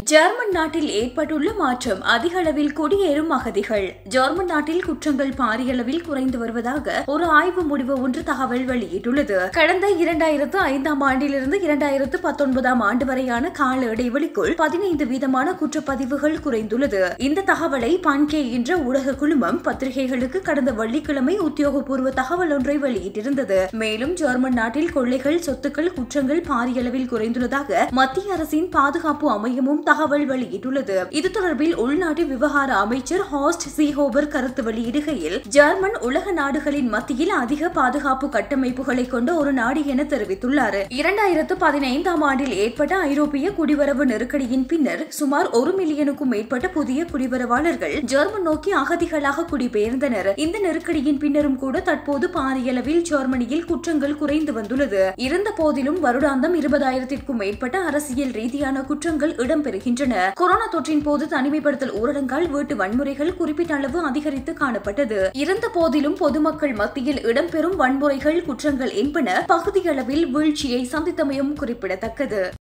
German நாட்டில் ஏற்பட்டுள்ள மாற்றம் அதிக அளவில் குடியேறும் அகதிகள் ஜெர்மன் நாட்டில் குற்றங்கள் பாரிய அளவில் குறைந்து வருவதாக ஒரு ஆய்வு முடிவு ஒன்று தகவல் வெளியிட்டுள்ளது கடந்த இரண்டாயிரத்து ஐந்தாம் ஆண்டிலிருந்து இரண்டாயிரத்து பத்தொன்பதாம் ஆண்டு வரையான கால இடைவெளிக்குள் பதினைந்து வீதமான குற்றப்பதிவுகள் குறைந்துள்ளது இந்த தகவலை பான்கே என்ற ஊடக குழுமம் பத்திரிகைகளுக்கு கடந்த வெள்ளிக்கிழமை உத்தியோகபூர்வ தகவல் ஒன்றை வெளியிட்டிருந்தது மேலும் ஜெர்மன் நாட்டில் கொள்ளைகள் சொத்துக்கள் குற்றங்கள் பாரிய அளவில் குறைந்துள்ளதாக மத்திய அரசின் பாதுகாப்பு அமையமும் தகவல் வெளியிட்டுள்ளது இது தொடர்பில் உள்நாட்டு விவகார அமைச்சர் ஹாஸ்ட் சீஹோபர் கருத்து வெளியிடுகையில் ஜெர்மன் உலக நாடுகளின் மத்தியில் அதிக பாதுகாப்பு கட்டமைப்புகளை கொண்ட ஒரு நாடு என தெரிவித்துள்ளார் இரண்டாயிரத்து பதினைந்தாம் ஆண்டில் ஏற்பட்ட ஐரோப்பிய குடிவரவு நெருக்கடியின் பின்னர் சுமார் ஒரு மில்லியனுக்கும் மேற்பட்ட புதிய குடிவரவாளர்கள் ஜெர்மன் நோக்கி அகதிகளாக குடிபெயர்ந்தனர் இந்த நெருக்கடியின் பின்னரும் கூட தற்போது பாரிய அளவில் ஜெர்மனியில் குற்றங்கள் குறைந்து வந்துள்ளது இருந்த போதிலும் வருடாந்தம் இருபதாயிரத்திற்கும் மேற்பட்ட அரசியல் ரீதியான குற்றங்கள் இடம்பெறுகின்றன கொரோனா தொற்றின் போது தனிமைப்படுத்தல் ஊரடங்கால் வீட்டு வன்முறைகள் குறிப்பிட்ட அளவு அதிகரித்து காணப்பட்டது இருந்த போதிலும் பொதுமக்கள் மத்தியில் இடம்பெறும் வன்முறைகள் குற்றங்கள் என்பன பகுதியளவில் வீழ்ச்சியை சந்தித்தமையும் குறிப்பிடத்தக்கது